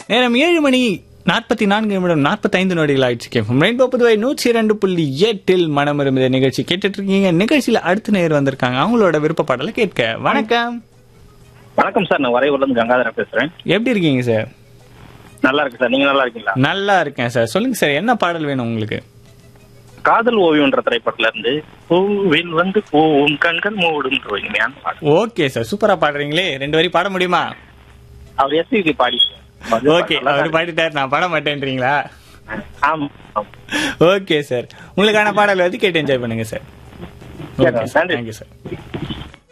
நேரம் ஏழு மணி நாற்பத்தி நான்கு நிமிடம் நாற்பத்தைந்து நொடிகள் ஆயிடுச்சு கேட்கும் ரெயின்போ புதுவை நூற்றி இரண்டு புள்ளி எட்டில் மனம் இருந்த நிகழ்ச்சி கேட்டுட்டு இருக்கீங்க நிகழ்ச்சியில அடுத்த நேர் வந்திருக்காங்க அவங்களோட விருப்ப பாடலை கேட்க வணக்கம் வணக்கம் சார் நான் வரையூர்ல இருந்து கங்காதரன் பேசுறேன் எப்படி இருக்கீங்க சார் நல்லா இருக்கு சார் நீங்க நல்லா இருக்கீங்களா நல்லா இருக்கேன் சார் சொல்லுங்க சார் என்ன பாடல் வேணும் உங்களுக்கு காதல் ஓவியம்ன்ற திரைப்படத்துல இருந்து பூவில் வந்து பூவும் கண்கள் மூடும் இனிமையான பாடல் ஓகே சார் சூப்பரா பாடுறீங்களே ரெண்டு வரி பாட முடியுமா அவர் எஸ்பிபி பாடி ஓகே அவர் பாடிட்டார் நான் பாட மாட்டேன்றீங்களா ஆமா ஆமா. ஓகே சார் உங்களுக்கான பாடல் வந்து கேட்டு என்ஜாய் பண்ணுங்க சார் சரி, ஓகே சார் நன்றி. Thank you sir